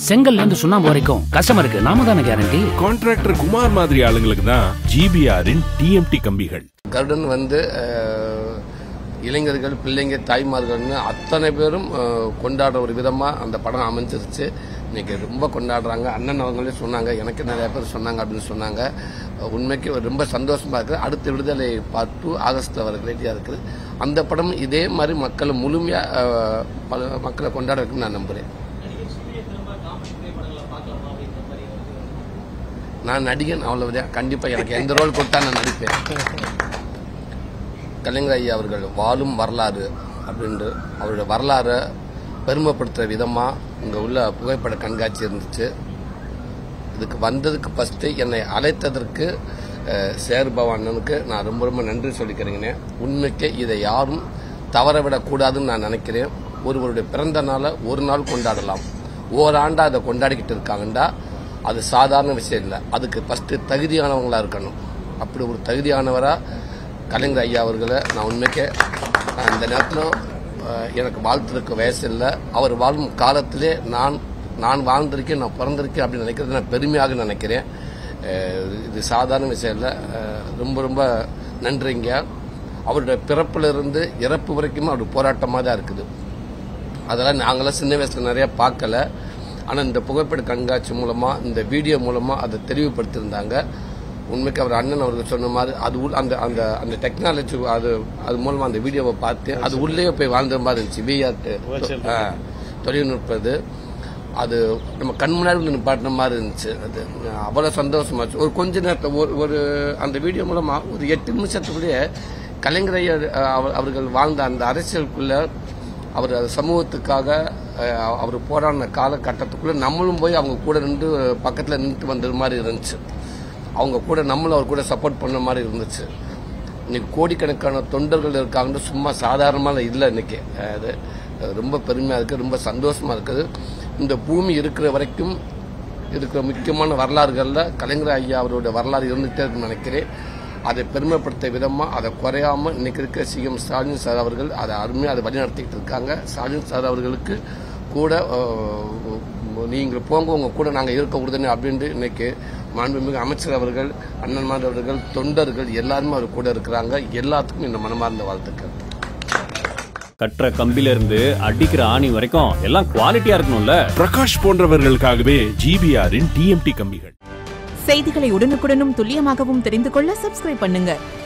செங்கல்ல இருந்து சுண்ணாம்பு வரைக்கும் கஸ்டமருக்கு நாம தானே கேரண்டி கான்ட்ராக்டர் குமார் மாதிரி ஆளுங்களுக்கு தான் ஜிபிஆரின் டிஎம்டி கம்பிகள் கருடன் வந்து அஹ், இளைஞர்கள் பிள்ளைங்க தாய்மார்கள்னு அத்தனை பேரும் அஹ், கொண்டாடுற ஒரு விதமாக அந்த படம் அமைஞ்சிருச்சு இன்னைக்கு ரொம்ப கொண்டாடுறாங்க அண்ணன் அவங்களே சொன்னாங்க எனக்கு நிறைய பேர் சொன்னாங்க அப்படின்னு சொன்னாங்க அஹ், உண்மைக்கு ரொம்ப சந்தோஷமா இருக்குது அடுத்த விடுதலை பார்ட் டூ ஆகஸ்ட்ல வர ரெடியாக இருக்குது அந்த படம் இதே மாதிரி மக்களை முழுமையாக பல மக்களை கொண்டாட இருக்குன்னு நான் நம்புகிறேன் நான் நடிகன் அவ்வளவுதான் கண்டிப்பா எனக்கு எந்த ரோல் கொடுத்தா நான் நடிப்பேன் கலைஞர் ஐயா அவர்கள் வாழும் வரலாறு அப்படின்ட்டு அவருடைய வரலாறை பெருமைப்படுத்துற விதமா இங்க உள்ள புகைப்பட கண்காட்சி இருந்துச்சு இதுக்கு வந்ததுக்கு ஃபர்ஸ்ட் என்னை அழைத்ததற்கு அஹ், சேர்பவ அண்ணனுக்கு நான் ரொம்ப ரொம்ப நன்றி சொல்லிக்கிறேங்கண்ணே உண்மைக்கு இதை யாரும் தவறவிடக்கூடாதுன்னு நான் நினைக்கிறேன் ஒருவருடைய பிறந்த நாளை ஒரு நாள் கொண்டாடலாம் ஓராண்டா அதை கொண்டாடிக்கிட்டு இருக்காங்கண்டா அது சாதாரண விஷயம் இல்லை அதுக்கு ஃபர்ஸ்ட் தகுதியானவங்களா இருக்கணும் அப்படி ஒரு தகுதியானவரா கலைஞர் ஐயா அவர்களை நான் உண்மைக்கே நான் இந்த நேரத்தில் அஹ், எனக்கு வாழ்த்துறதுக்கு வயசு இல்லை அவர் வாழும் காலத்திலே நான் நான் வாழ்ந்திருக்கேன் நான் பிறந்திருக்கேன் அப்படின்னு நினைக்கிறது நான் பெருமையாக நினைக்கிறேன் அஹ், இது சாதாரண விஷயம் இல்லை அஹ், ரொம்ப ரொம்ப நன்றிங்க அவருடைய பிறப்புல இருந்து இறப்பு வரைக்கும் அவருடைய போராட்டமாக தான் இருக்குது அதெல்லாம் நாங்களாம் சின்ன வயசுல நிறைய பார்க்கல ஆனால் இந்த புகைப்பட கண்காட்சி மூலமா இந்த வீடியோ மூலமா அதை தெளிவுபடுத்தியிருந்தாங்க உண்மைக்கு அவர் அண்ணன் அவர்கள் சொன்ன மாதிரி அது உள் அந்த அந்த அந்த டெக்னாலஜி அது அது மூலமா அந்த வீடியோவை பார்த்து அது உள்ளே போய் வாழ்ந்த மாதிரி இருந்துச்சு விஆர் தொழில்நுட்பம் இது அது நம்ம கண் முன்னாடி வந்து நிப்பாட்டின மாதிரி இருந்துச்சு அது அவ்வளோ சந்தோஷமாச்சு ஒரு கொஞ்ச நேரத்தில் ஒரு ஒரு அந்த வீடியோ மூலமா ஒரு எட்டு நிமிஷத்துக்குள்ளேயே கலைஞர் ஐயா, அஹ், அவர்- அவர்கள் வாழ்ந்த அந்த அரசியலுக்குள்ள அவர் அது சமூகத்துக்காக அஹ், அவர் போராடின காலகட்டத்துக்குள்ள நம்மளும் போய் அவங்க கூட நின்று பக்கத்தில் நின்று வந்தது மாதிரி இருந்துச்சு அவங்க கூட நம்மளும் அவர் கூட சப்போர்ட் பண்ண மாதிரி இருந்துச்சு இன்னைக்கு கோடிக்கணக்கான தொண்டர்கள் இருக்காங்கன்னு சும்மா சாதாரணமாக இல்லை இன்னைக்கு அஹ், அது அஹ், ரொம்ப பெருமையாக இருக்குது ரொம்ப சந்தோஷமா இருக்குது இந்த பூமி இருக்கிற வரைக்கும் இருக்கிற முக்கியமான வரலாறுகளில் கலைஞர் ஐயா அவருடைய வரலாறு இருந்துகிட்டே இருக்குன்னு நினைக்கிறேன் அதை பெருமைப்படுத்த விதமாக அதை குறையாம இன்னைக்கு இருக்க சிஎம் ஸ்டாலின் சார் அவர்கள் அதை அருமையாக அதை வழிநடத்திக்கிட்டு இருக்காங்க ஸ்டாலின் சார் அவர்களுக்கு கூட அஹ், நீங்கள் போங்க உங்க கூட நாங்கள் இருக்க உறுதுணை அப்படின்ட்டு இன்னைக்கு மாண்புமிகு அமைச்சர் அவர்கள் அண்ணன்மார் அவர்கள் தொண்டர்கள் எல்லாருமே அவர் கூட இருக்கிறாங்க எல்லாத்துக்கும் இந்த மனமார்ந்த வாழ்த்துக்கள் கட்டுற கம்பில இருந்து அடிக்கிற ஆணி வரைக்கும் எல்லாம் குவாலிட்டியா இருக்கணும்ல பிரகாஷ் போன்றவர்களுக்காகவே ஜிபிஆரின் டிஎம்டி கம்பிகள் செய்திகளை உடனுக்குடனும் துல்லியமாகவும் தெரிந்து கொள்ள சப்ஸ்கிரைப் பண்ணுங்க